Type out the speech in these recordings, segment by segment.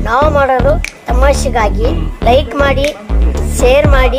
ನಾವು ಮಾಡೋದು ತಮಾಷೆಗಾಗಿ ಲೈಕ್ ಮಾಡಿ ಶೇರ್ ಮಾಡಿ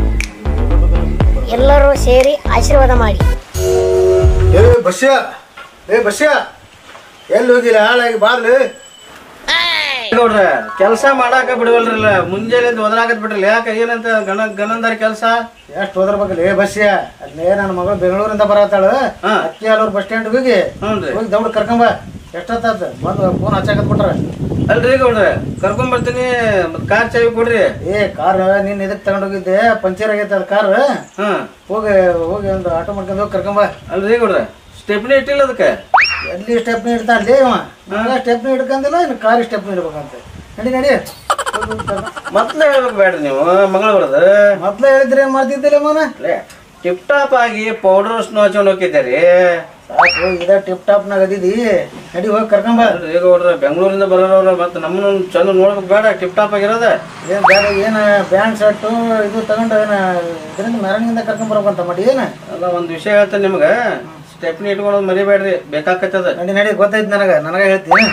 ಎಲ್ಲರೂ ಸೇರಿ ಆಶೀರ್ವಾದ ಮಾಡಿ ಏ ಬಸ್ಯ ಏ ಬಸ್ಯ ಎಲ್ಲಿ ಹೋಗಿಲ್ಲ ಹಾಳಾಗಿ ಬಾರ್ಲಿ ನೋಡ್ರಿ ಕೆಲಸ ಮಾಡಾಕ ಬಿಡವಲ್ರಲ್ಲ ಮುಂಜಾನೆ ಒದರಾಕತ್ ಬಿಡ್ರಿ ಯಾಕ ಏನಂತ ಗಣ ಗಣಂದಾರಿ ಕೆಲಸ ಎಷ್ಟು ಹೋದ್ರಬೇಕಲ್ಲ ಏ ಬಸ್ಯ ಅಲ್ಲೇ ನನ್ನ ಮಗಳು ಬೆಂಗಳೂರಿಂದ ಬರತ್ತಾಳ ಹಾ. ಅಕ್ಕಿ ಅಲ್ಲೂರು ಬಸ್ ಸ್ಟ್ಯಾಂಡ್ ಹೋಗಿ ಹ್ಞೂನ್ರಿ ಹೋಗಿ ದೌಡ್ ಕರ್ಕೊಂಬ ಎಷ್ಟೊತ್ತಾತ ಬಂದು ಫೋನ್ ಹಚ್ಚಾಕತ್ ಬಿಟ್ರ ಅಲ್ರಿ ಗೌಡ್ರ ಕರ್ಕೊಂಡ್ ಬರ್ತೀನಿ ಮತ್ ಕಾರ್ ಚಾವಿ ಕೊಡ್ರಿ ಏ ಕಾರ್ ನೀನ್ ಇದಕ್ಕೆ ತಗೊಂಡೋಗಿದ್ದೆ ಪಂಚರ್ ಆಗೈತೆ ಅದು ಕಾರ್ ಹ್ಮ್ ಹೋಗಿ ಹೋಗಿ ಒಂದು ಆಟೋ ಮಾಡ್ಕೊಂಡು ಹೋಗಿ ಕರ್ಕೊಂಬ ಅಲ್ರಿ ಗೌಡ್ರ ಸ್ಟೆಪ್ನಿ ಇಟ್ಟಿಲ್ಲ ಅದಕ್ಕೆ ಎಲ್ಲಿ ಸ್ಟೆಪ್ನಿ ಇಡ್ತಾನೆ ಇವ ನನಗೆ ಸ್ಟೆಪ್ನಿ ಹಿಡ್ಕಂದಿಲ್ಲ ಇನ್ನು ಕಾರ್ ಸ್ಟೆಪ್ನಿ ಇಡ್ಬೇಕಂತ ನಡಿ ನಡಿ ಹೋಗ್ ಹೋಗ್ ಕರ್ಕೊಂಡ್- ಮೊದ್ಲೇ ಹೇಳ್ಬೇಕು ಬೇಡ್ರಿ ನೀವು ಮಂಗಳವಾರದ ಮೊದ್ಲೇ ಹೇಳಿದ್ರೆ ಏನ್ ಮಾಡ್ತಿದ್ದಿಲ್ಲ ಮನ ಟಿಪ್ ಟಾಪ್ ಆಗಿ ಪೌಡರ್ ಸ್ನೋ ಹಚ್ಕೊಂಡು ಹೋಗಿದ್ದೀರಿ ಸಾಕು ಇದ ಟಿಪ್ ಟಾಪ್ ನಾಗ ಅದಿದಿ ನಡಿ ಹೋಗಿ ಕರ್ಕೊಂಬ ಅಲ್ರಿ ಗೌಡ್ರ ಬೆಂಗಳೂರಿಂದ ಬರೋರವ್ರ ಮತ್ತೆ ನಮ್ಮನ್ನ ಚಂದ ನೋಡ್ಬೇಕು ಬೇಡ ಟಿಪ್ ಟಾಪ್ ಆಗಿರೋದ ಏನ್ ಬೇರೆ ಏನ ಬ್ಯಾಂಡ್ ಶರ್ಟು ಇದು ತಗೊಂಡು ಏನ ಇದರಿಂದ ಮೆರವಣಿಗೆಯಿಂದ ಕರ್ಕೊಂಡ್ ಬರ್ಬೇಕಂತ ಮಾಡಿ ಏನ ಅಲ್ಲ ಒಂದ್ ವಿಷಯ ಹೇಳ್ತೇನೆ ನಿಮ್ಗೆ ಸ್ಟೆಪ್ನಿ ಇಟ್ಕೊಳ್ಳೋದು ಮರಿಬೇಡ್ರಿ ಬೇಕಾಕತ್ತದ ನಡಿ ನಡಿ ಗೊತ್ತೈತಿ ನನಗ ನನಗ ಹೇಳ್ತೀನಿ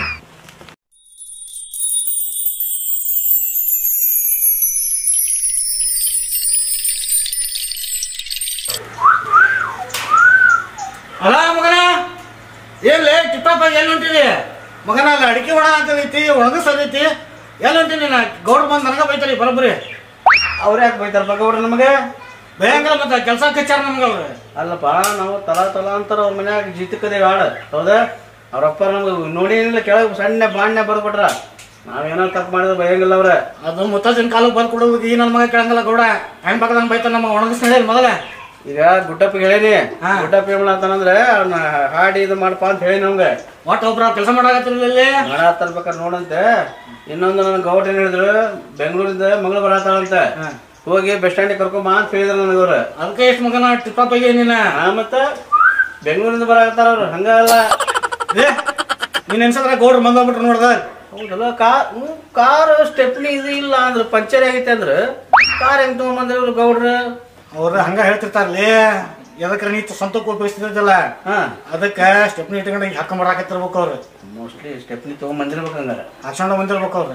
ಅಲ್ಲ ಮಗನ ಏನ್ ಲೇ ಟಿಪ್ಪಪ್ಪ ಎಲ್ಲಿ ಹೊಂಟಿದಿ ಮಗನ ಅಲ್ಲಿ ಅಡಿಕೆ ಒಣ ಅಂತದೈತಿ ಒಣಗಿಸದೈತಿ ಎಲ್ಲಿ ಹೊಂಟಿನಿ ನಾ ಗೌಡ್ರು ಬಂದು ನನಗ ಬೈತಾರಿ ಬರೋಬ್ಬರಿ ಅವ್ರ ಯಾಕೆ ಬೈತಾರಪ್ಪ ಗೌಡ್ರ ನಮಗೆ ಬೇಯಂಗಿಲ್ಲ ಮತ್ತೆ ಕೆಲಸ ಕಚ್ಚಾರ ನಮ್ಗೆ ಅವ್ರು ಅಲ್ಲಪ್ಪ ನಾವು ತಲಾ ತಲಾ ಅಂತಾರ ಅವ್ರ ಮನ್ಯಾಗ ಜಿತಕದೇವಿ ಆಡ ಹೌದಾ ಅವ್ರಪ್ಪ ನಮ್ಗೆ ನೋಡಿ ಏನಿಲ್ಲ ಕೆಳಗೆ ಸಣ್ಣ ಬಾಣ್ಯ ಬರ್ಬಿಟ್ರ ನಾವೇನೋ ತಪ್ಪು ಮಾಡಿದ್ರೆ ಬೈಯಂಗಿಲ್ಲ ಅವ್ರ ಅದು ಮುತ್ತಾಜಿನ ಕಾಲಕ್ಕೆ ಬಂದು ಕೊಡೋದು ಈ ನನ್ನ ಮಗ ಕೇಳಂಗಿಲ್ಲ ಗೌಡ ಹೆಂಗ್ ಬೇಕಾದಂಗೆ ಬೈತಾನ ನಮ್ಮ ಒಣಗಿಸ್ತಾನೆ ಮೊದಲ ಈಗ ಗುಡ್ಡಪ್ಪಿಗೆ ಹೇಳೀನಿ ಹಾ. ಗುಡ್ಡಪ್ಪ ಏನ್ ಮಾಡತ್ತಾನಂದ್ರೆ ಅವ್ನ ಹಾಡಿ ಇದು ಮಾಡಪ್ಪ ಅಂತ ಹೇಳಿ ನಮ್ಗೆ ಒಟ್ಟು ಒಬ್ರು ಕೆಲಸ ಮಾಡಾಕತ್ತಿರ್ಲಿಲ್ಲ ಇಲ್ಲಿ ಮಾಡ ತರ್ಬೇಕಾರೆ ನೋಡಂತೆ ಇನ್ನೊಂದು ನನ್ನ ಗೌಡ್ ಏನ್ ಹೇಳಿದ್ರು ಬೆಂಗಳೂರಿಂದ ಮಗಳು ಬರತ್ತಾಳಂತೆ ಹೋಗಿ ಬಸ್ ಸ್ಟ್ಯಾಂಡಿಗೆ ಕರ್ಕೊಂಬ ಅಂತ ಹೇಳಿದ್ರು ನನಗೆ ಅವ್ರು ಅದಕ್ಕೆ ಎಷ್ಟು ಮಗನ ಟಿಪ್ಪಪ್ಪಿಗೆ ನೀನ ಆ ಮತ್ತ ಬೆಂಗಳೂರಿಂದ ಬರಾಕತ್ತಾರ ಅವ್ರು ಹಂಗಲ್ಲ ಏ ನೀನ್ ಅನ್ಸದ್ರ ಗೌಡ್ರು ಬಂದೋಗ್ಬಿಟ್ರು ನೋಡ್ದ ಹೌದಲ್ಲ ಕಾರ್ ಕಾರ್ ಸ್ಟೆಪ್ನಿ ಇದು ಇಲ್ಲ ಅಂದ್ರೆ ಪಂಚರ್ ಆಗೈತೆ ಅಂದ್ರೆ ಕಾರ್ ಹೆಂಗ್ ತಗೊಂಬಂದ್ರೆ ಇವ್ರು ಗೌಡ್ರು ಅವ್ರು ಹಂಗ ಹೇಳ್ತಿರ್ತಾರಲಿ ಎದಕ್ಕೆ ನೀ ಸ್ವಂತಕ್ಕೆ ಉಪಯೋಗಿಸ್ತಿದ್ದಲ್ಲ ಹಾ ಅದಕ್ಕೆ ಸ್ಟೆಪ್ನಿ ಇಟ್ಕೊಂಡು ಹಿಂಗೆ ಹಾಕೊಂಡ್ ಬರಾಕತ್ತಿರ್ಬೇಕು ಅವ್ರು ಮೋಸ್ಟ್ಲಿ ಸ್ಟೆಪ್ನಿ ತಗೊಂಬಂದಿರ್ಬೇಕು ಹಂಗಾರೆ ಹಾಕ್ಸ್ಕೊಂಡು ಬಂದಿರ್ಬೇಕು ಅವ್ರು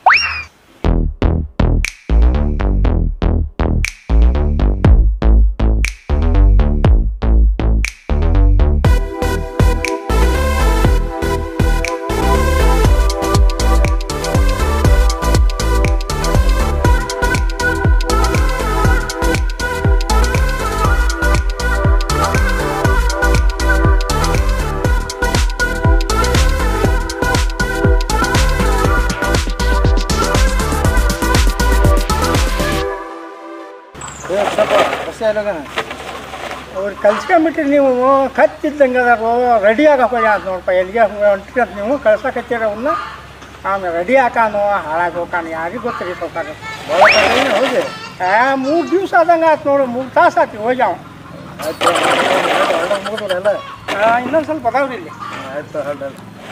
ಅವ್ರು ಕಲ್ಸ್ಕೊಂಬಿಟ್ರಿ ನೀವು ಕತ್ತಿದ್ದಂಗೆ ಅದಾರು ರೆಡಿ ಆಗಪ್ಪ ಅಂತ ನೋಡಪ್ಪ ಎಲ್ಲಿಗೆ ಹೊಂಟ್ರಿ ಅಂತ ನೀವು ಕಳ್ಸಕತ್ತೀರ ಅವನ್ನ ಆಮೇಲೆ ರೆಡಿ ಹಾಕಾನು ಹಾಳಾಗಿ ಹೋಗಾನು ಯಾರಿಗೆ ಗೊತ್ತಿರಿ ಸೌಕಾರ ಹೋಗಿ ಆ ಮೂರು ದಿವ್ಸ ಆದಂಗೆ ಆಯ್ತು ನೋಡು ಮೂರು ತಾಸು ಆಯ್ತು ಹೋಗಿ ಅವ ಮುಗಿದ್ರಲ್ಲ ಇನ್ನೊಂದು ಸ್ವಲ್ಪ ಅದಾವ್ರಿ ಇಲ್ಲಿ ಆಯ್ತು ಹೊರಡಲ್ಲ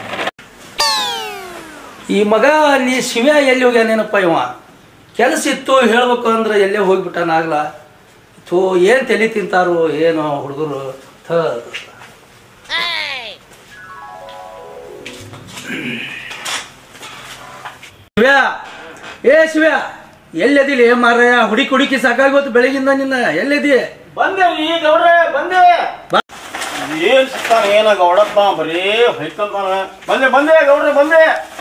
ಈ ಮಗ ಅಲ್ಲಿ ಶಿವ ಎಲ್ಲಿ ಹೋಗ್ಯಾನೇನಪ್ಪ ಇವ ಕೆಲಸ ಇತ್ತು ಹೇಳ್ಬೇಕು ಅಂದ್ರೆ ಎಲ್ಲೇ ಹೋಗ್ಬಿಟ್ಟಾನಾಗ್ಲ ಥೋ ಏನು ತಲೆ ತಿಂತಾರೋ ಏನೋ ಹುಡುಗರು ಥ ಶಿವ ಏ ಶಿವ ಎಲ್ಲದಿಲಿ ಮಾರಾಯ ಹುಡುಕಿ ಹುಡುಕಿ ಸಾಕಾಗೋತು ಬೆಳಗಿಂದ ನಿನ್ನ ಎಲ್ಲಿದಿ ಬಂದೆ ಈ ಗೌಡ್ರೆ ಬಂದೆ ಏನ್ ಸಿಗ್ತಾನ ಏನ ಗೌಡಪ್ಪ ಬರೀ ಹೊಯ್ಕೊಂತಾನ ಬಂದೆ ಬಂದೆ ಗೌಡ್ರೆ ಬಂದೆ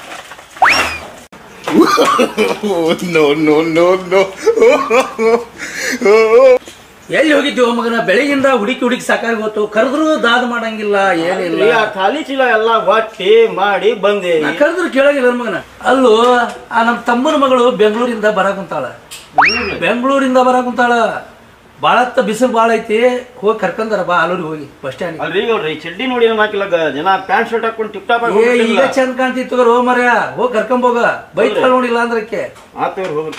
ಎಲ್ಲಿ ಹೋಗಿದ್ದೀವ ಮಗನ ಬೆಳಗಿಂದ ಹುಡುಕಿ ಹುಡುಕಿ ಸಾಕಾಗೋತು ಕರೆದ್ರು ದಾದ ಮಾಡಂಗಿಲ್ಲ ಏನಿಲ್ಲ ಆ ಖಾಲಿ ಚೀಲ ಎಲ್ಲ ಹೊಟ್ಟಿ ಮಾಡಿ ಬಂದೆ ನಾ ಕರೆದ್ರು ಕೇಳಂಗಿಲ್ಲ ನನ್ ಮಗನ ಅಲ್ಲೂ ಆ ನಮ್ಮ ತಮ್ಮನ ಮಗಳು ಬೆಂಗಳೂರಿಂದ ಬರಾಕುಂತಾಳ ಬೆಂಗಳೂರಿಂದ ಬರಾಕುಂತಾಳ ಬಾಳತ್ತ ಬಿಸಿಲು ಬಾಳ ಐತಿ ಹೋಗಿ ಕರ್ಕೊಂಡಾರ ಬಾ ಆಲೂರಿಗೆ ಹೋಗಿ ಬಸ್ ಸ್ಟ್ಯಾಂಡ್ ಅಲ್ರಿ ಗೌಡ್ರಿ ಈ ಚಡ್ಡಿ ನೋಡಿ ಏನ್ ಹಾಕಿಲ್ಲ ಗ- ಜನ ಪ್ಯಾಂಟ್ ಶರ್ಟ್ ಹಾಕೊಂಡು ಟಿಪ್ ಟಾಪ್ ಏ ಈಗ ಚಂದ ಕಾಣ್ತಿತ್ತು ರೋ ಮರ್ಯ ಹೋಗಿ ಕರ್ಕೊಂಬೋಗ ಬೈತಾಳ ನೋಡಿಲ್ಲ ಅಂದ್ರಕ್ಕೆ ಆತವ್ರು ಹೋಗ್ರಿ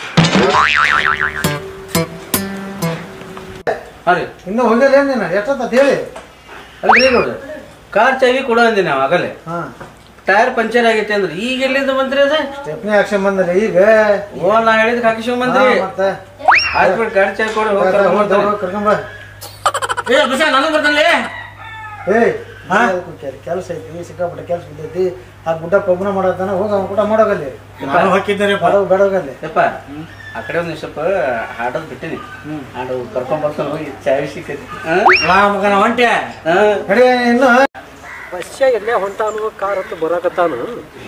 ಹಾ ರೀ ಇನ್ನು ಹೋಗಿಲ್ಲ ನೀನು ಎಷ್ಟೊತ್ತ ಹೇಳಿ ಅಲ್ರಿ ಗೌಡ್ರಿ ಕಾರ್ ಚಾವಿ ಕೊಡ ಅಂದಿ ನಾವು ಆಗಲೇ ಹಾ ಟೈರ್ ಪಂಚರ್ ಆಗೈತೆ ಅಂದ್ರೆ ಈಗ ಎಲ್ಲಿಂದ ಬಂದ್ರಿ ಅದ ಸ್ಟೆಪ್ನಿ ಆಕ್ಷನ್ ಬಂದಲ್ಲ ಈಗ ಓ ನಾ ಹೇಳಿದ್ ಹಾಕಿಸ್ಕೊಂಡ್ ಬಂದ್ರಿ ಹಾ, ಮತ್ತೆ ಆಯ್ತು ಬಿಡ್ ಗಾಡಿ ಚಾವಿ ಕೊಡಿ ಹೋಗಿ ಕರ್ಕೊಂಡ್ ಬರ್ತಾರೆ. ಕರ್ಕೊಂಬ ಏ ಬಸ ನಾನು ಬರ್ತಾನೆ ಏಯ್ ಹಾ? ಕೆಲಸ ಐತಿ ಸಿಕ್ಕಾಪಟ್ಟೆ ಕೆಲಸ ಬಿದ್ದೈತಿ ಆ ಗುಡ್ಡ ಪಬ್ನ ಮಾಡೋದನ್ನ ಹೋಗ ಊಟ ಮಾಡೋಗಲ್ಲಿ ನಾನು ಹೊಕ್ಕಿದ್ದೇನೆ ಬೇಡ ಬೇಡೋಗಲ್ಲಿ ಯಪ್ಪ ಆ ಕಡೆ ಒಂದು ಸ್ವಲ್ಪ ಹಾಡೋದು ಬಿಟ್ಟಿನಿ ಹಾಡು ಕರ್ಕೊಂಡ್ ಬರ್ತಾನೆ ಹೋಗಿ ಚಾವಿ ಸಿಕ್ಕೈತಿ ಅಲ್ಲ ಮಗನ ಹೊಂಟೆ ಹಾ ನಡಿ ಇನ್ನು ಬಸ್ಸ ಎಲ್ಲೇ ಹೊಂಟಾನು ಕಾರ್ ಹತ್ತು ಬರಾಕತ್ತಾನು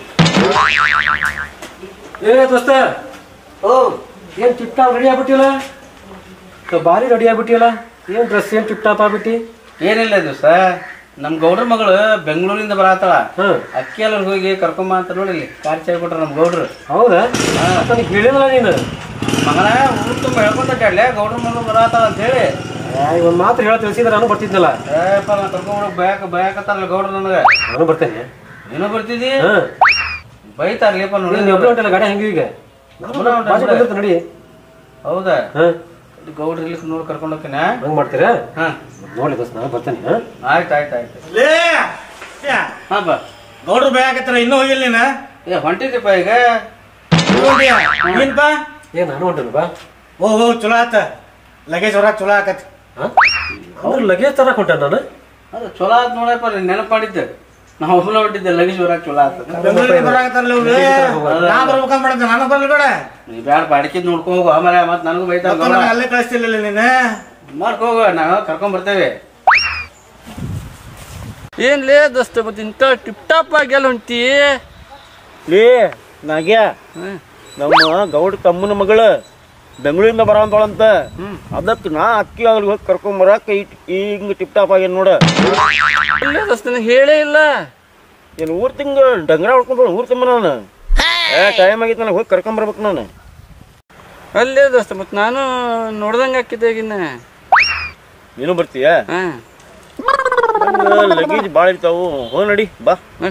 ಏ ದೋಸ್ತ ಓ ಏನ್ ಟಿಪ್ ಟಾಪ್ ರೆಡಿ ಆಗ್ಬಿಟ್ಟಿಲ್ಲ ಭಾರಿ ರೆಡಿ ಆಗ್ಬಿಟ್ಟಿಲ್ಲ ಏನ್ ಡ್ರೆಸ್ ಏನ್ ಟಿಪ್ ಟಾಪ್ ಆಗ್ಬಿಟ್ಟಿ ಏನಿಲ್ಲ ದಿವಸ ನಮ್ ಗೌಡ್ರ ಮಗಳು ಬೆಂಗಳೂರಿಂದ ಬರತ್ತಾಳ ಹ್ಮ್ ಅಕ್ಕಿ ಎಲ್ಲ ಹೋಗಿ ಕರ್ಕೊಂಬ ಅಂತ ನೋಡಿ ಇಲ್ಲಿ ಕಾರ್ ಚಾಯ್ ಕೊಟ್ರ ನಮ್ ಗೌಡ್ರು ಹೌದಾ ನನಗೆ ಹೇಳಿಲ್ಲ ನೀನು ಮಗನ ಊರ್ ತುಂಬ ಹೇಳ್ಕೊಂಡ್ಲೆ ಗೌಡ್ರ ಮಗಳು ಬರತ್ತಾಳ ಅಂತ ಹೇಳಿ ಏ, ಒಂದ್ ಮಾತು ಹೇಳ ತಿಳಿಸಿದ್ರೆ ನಾನು ಬರ್ತಿದ್ನಲ್ಲ ಏಪ್ಪ ನಾ ಕರ್ಕೊಂಡ್ ಬಯಕ ಬಯಕತ್ತಾರಲ್ಲ ಗೌಡ್ರು ನನಗೆ ನಾನು ಬರ್ತೇನೆ ನೀನು ಬರ್ತಿದ್ದಿ ಹ್ಮ್ ಬೈತಾರ್ಲಿಪ್ಪ ನೋಡಿ ನೀನ್ ಒಬ್ಬನೇ ಹೊಂಟಲ್ಲ ಗಾಡಿ ಹೆಂಗೆ ಈಗ ಒಬ್ನೇ ಹೊಂಟ ಬಾಜು ಬಂದಿರ್ತ ನಡಿ ಹೌದಾ ಹ್ಮ್ ಗೌಡ್ರ ಇಲ್ಲಿ ನೋಡಿ ಕರ್ಕೊಂಡು ಹೋಗ್ತೀನಿ ಹಂಗ್ ಮಾಡ್ತೀರಾ ಹಾ ನೋಡಿ ದೋಸ್ತ ನಾನು ಬರ್ತೇನೆ ಹಾ ಆಯ್ತು ಆಯ್ತು ಆಯ್ತು ಲೇ ಹಾ ಬಾ ಗೌಡ್ರು ಬೇಕತ್ರ ಇನ್ನೂ ಹೋಗಿಲ್ಲ ನೀನ ಏ ಹೊಂಟಿದ್ದೀಪ್ಪ ಈಗ ಏನ್ಪ ಏ ನಾನು ಹೊಂಟೇನು ಬಾ ಓ ಓ ಚಲೋ ಆತ ಲಗೇಜ್ ಹೊರಗೆ ಚಲೋ ಆಕತ್ ಹಾ ಅವ್ರು ಲಗೇಜ್ ತರಕ್ ಹೊಂಟ ನಾನು ಅದು ಚಲೋ ಆತ್ ನೋಡಪ್ಪ ನೆನಪು ಮಾಡಿದ್ದೆ ನಾವು ಒಬ್ಬನ ಹೊಂಟಿದ್ದೆ ಲಗೇಜ್ ಬರಾಕ್ ಚಲೋ ಆತ ಬೆಂಗಳೂರಿಗೆ ಬರಾಕತ್ತಾರಲ್ಲ ಇವ್ರು ನಾ ಬರ್ಬೇಕಂತ ಮಾಡಿದ್ದೆ ನಾನು ಬರ್ಲಿ ಬೇಡ ನೀ ಬ್ಯಾಡ ಬಾಡಿಕಿದ್ ನೋಡ್ಕೊ ಹೋಗು ಆಮೇಲೆ ಮತ್ ನನಗೂ ಬೈತಾರ ಮತ್ತೆ ನನಗೆ ಅಲ್ಲೇ ಕಳಿಸ್ತಿಲ್ಲ ನೀನು ಮಾಡ್ಕೊ ಹೋಗು ನಾವು ಕರ್ಕೊಂಡ್ ಬರ್ತೇವೆ ಏನ್ ಲೇ ದೋಸ್ತ ಮತ್ತೆ ಇಂಥ ಟಿಪ್ ಟಾಪ್ ಆಗಿ ಎಲ್ಲ ಹೊಂಟಿ ಲೇ ನಾಗ್ಯ ನಮ್ಮ ಗೌಡ ತಮ್ಮನ ಮಗಳು ಬೆಂಗಳೂರಿಂದ ಬರೋಂತಳಂತ ಅದಕ್ಕೆ ನಾ ಅಕ್ಕಿ ಅವ್ರಿಗೆ ಹೋಗಿ ಕರ್ಕೊಂಡ್ ಬರಾಕ ಹಿಂಗ ಟಿಪ್ ಟಾಪ್ ಆಗ್ಯಾನ ನೋಡ ಇಲ್ಲೇ ದೋಸ್ತ ನನಗೆ ಹೇಳೇ ಇಲ್ಲ ಏನು ಊರ್ ತಿಂಗ ಡಂಗ್ರ ಹೊಡ್ಕೊಂಡು ಊರ್ ತುಂಬ ನಾನು ಏ ಟೈಮ್ ಆಗಿತ್ತು ನನಗೆ ಹೋಗಿ ಕರ್ಕೊಂಡ್ ಬರ್ಬೇಕು ನಾನು ಅಲ್ಲೇ ದೋಸ್ತ ಮತ್ತೆ ನಾನು ನೋಡ್ದಂಗೆ ಹಾಕಿದ್ದೆ ಈಗಿನ್ನ ನೀನು ಬರ್ತೀಯ ಹಾ ಲಗೇಜ್ ಭಾಳ ಇರ್ತಾವು ಹೋ ನಡಿ ಬಾ ನೋಡಿ